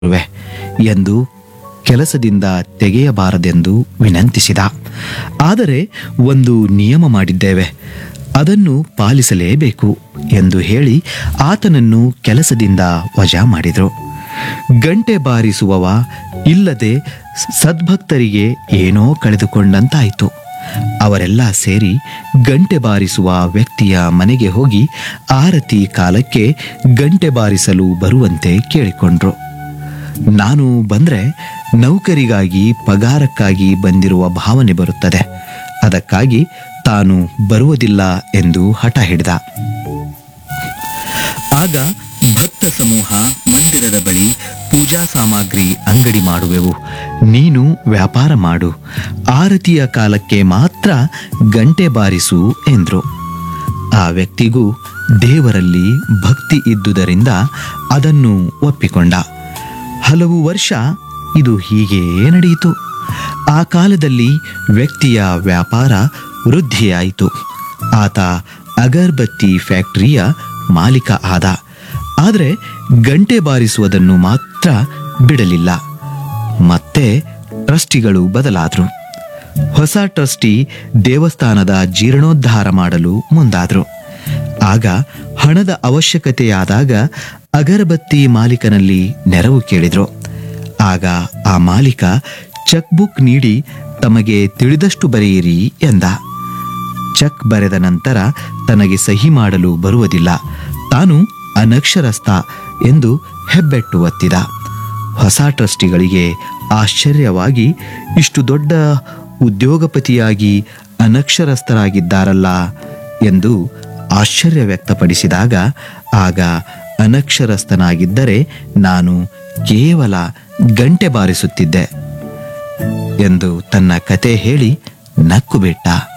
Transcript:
ಇರುವೆ ಎಂದು ಕೆಲಸದಿಂದ ತೆಗೆಯಬಾರದೆಂದು ವಿನಂತಿಸಿದ ಆದರೆ ಒಂದು ನಿಯಮ ಮಾಡಿದ್ದೇವೆ ಅದನ್ನು ಪಾಲಿಸಲೇಬೇಕು ಎಂದು ಹೇಳಿ ಆತನನ್ನು ಕೆಲಸದಿಂದ ವಜಾ ಮಾಡಿದರು ಗಂಟೆ ಬಾರಿಸುವವ ಇಲ್ಲದೆ ಸದ್ಭಕ್ತರಿಗೆ ಏನೋ ಕಳೆದುಕೊಂಡಂತಾಯಿತು ಅವರೆಲ್ಲ ಸೇರಿ ಗಂಟೆ ಬಾರಿಸುವ ವ್ಯಕ್ತಿಯ ಮನೆಗೆ ಹೋಗಿ ಆರತಿ ಕಾಲಕ್ಕೆ ಗಂಟೆ ಬಾರಿಸಲು ಬರುವಂತೆ ಕೇಳಿಕೊಂಡ್ರು ನಾನು ಬಂದ್ರೆ ನೌಕರಿಗಾಗಿ ಪಗಾರಕ್ಕಾಗಿ ಬಂದಿರುವ ಭಾವನೆ ಬರುತ್ತದೆ ಅದಕ್ಕಾಗಿ ತಾನು ಬರುವುದಿಲ್ಲ ಎಂದು ಹಠ ಹಿಡಿದ ಆಗ ಭಕ್ತ ಸಮೂಹ ಮಂದಿರದ ಬಳಿ ಪೂಜಾ ಸಾಮಗ್ರಿ ಅಂಗಡಿ ಮಾಡುವೆವು ನೀನು ವ್ಯಾಪಾರ ಮಾಡು ಆರತಿಯ ಕಾಲಕ್ಕೆ ಮಾತ್ರ ಗಂಟೆ ಬಾರಿಸು ಎಂದ್ರು ಆ ವ್ಯಕ್ತಿಗೂ ದೇವರಲ್ಲಿ ಭಕ್ತಿ ಇದ್ದುದರಿಂದ ಅದನ್ನು ಒಪ್ಪಿಕೊಂಡ ಹಲವು ವರ್ಷ ಇದು ಹೀಗೆಯೇ ನಡೆಯಿತು ಆ ಕಾಲದಲ್ಲಿ ವ್ಯಕ್ತಿಯ ವ್ಯಾಪಾರ ವೃದ್ಧಿಯಾಯಿತು ಆತ ಅಗರ್ಬತ್ತಿ ಫ್ಯಾಕ್ಟರಿಯ ಮಾಲೀಕ ಆದ ಆದರೆ ಗಂಟೆ ಬಾರಿಸುವುದನ್ನು ಮಾತ್ರ ಬಿಡಲಿಲ್ಲ ಮತ್ತೆ ಟ್ರಸ್ಟಿಗಳು ಬದಲಾದರು ಹೊಸ ಟ್ರಸ್ಟಿ ದೇವಸ್ಥಾನದ ಜೀರ್ಣೋದ್ಧಾರ ಮಾಡಲು ಮುಂದಾದರು ಆಗ ಹಣದ ಅವಶ್ಯಕತೆಯಾದಾಗ ಅಗರಬತ್ತಿ ಮಾಲೀಕನಲ್ಲಿ ನೆರವು ಕೇಳಿದ್ರು ಆಗ ಆ ಮಾಲೀಕ ಚೆಕ್ ಬುಕ್ ನೀಡಿ ತಮಗೆ ತಿಳಿದಷ್ಟು ಬರೆಯಿರಿ ಎಂದ ಚೆಕ್ ಬರೆದ ನಂತರ ತನಗೆ ಸಹಿ ಮಾಡಲು ಬರುವುದಿಲ್ಲ ತಾನು ಅನಕ್ಷರಸ್ಥ ಎಂದು ಹೆಬ್ಬೆಟ್ಟು ಒತ್ತಿದ ಹೊಸ ಟ್ರಸ್ಟಿಗಳಿಗೆ ಆಶ್ಚರ್ಯವಾಗಿ ಇಷ್ಟು ದೊಡ್ಡ ಉದ್ಯೋಗಪತಿಯಾಗಿ ಅನಕ್ಷರಸ್ಥರಾಗಿದ್ದಾರಲ್ಲ ಎಂದು ಆಶ್ಚರ್ಯ ವ್ಯಕ್ತಪಡಿಸಿದಾಗ ಆಗ ಅನಕ್ಷರಸ್ಥನಾಗಿದ್ದರೆ ನಾನು ಕೇವಲ ಗಂಟೆ ಬಾರಿಸುತ್ತಿದ್ದೆ ಎಂದು ತನ್ನ ಕತೆ ಹೇಳಿ ನಕ್ಕು ಬಿಟ್ಟ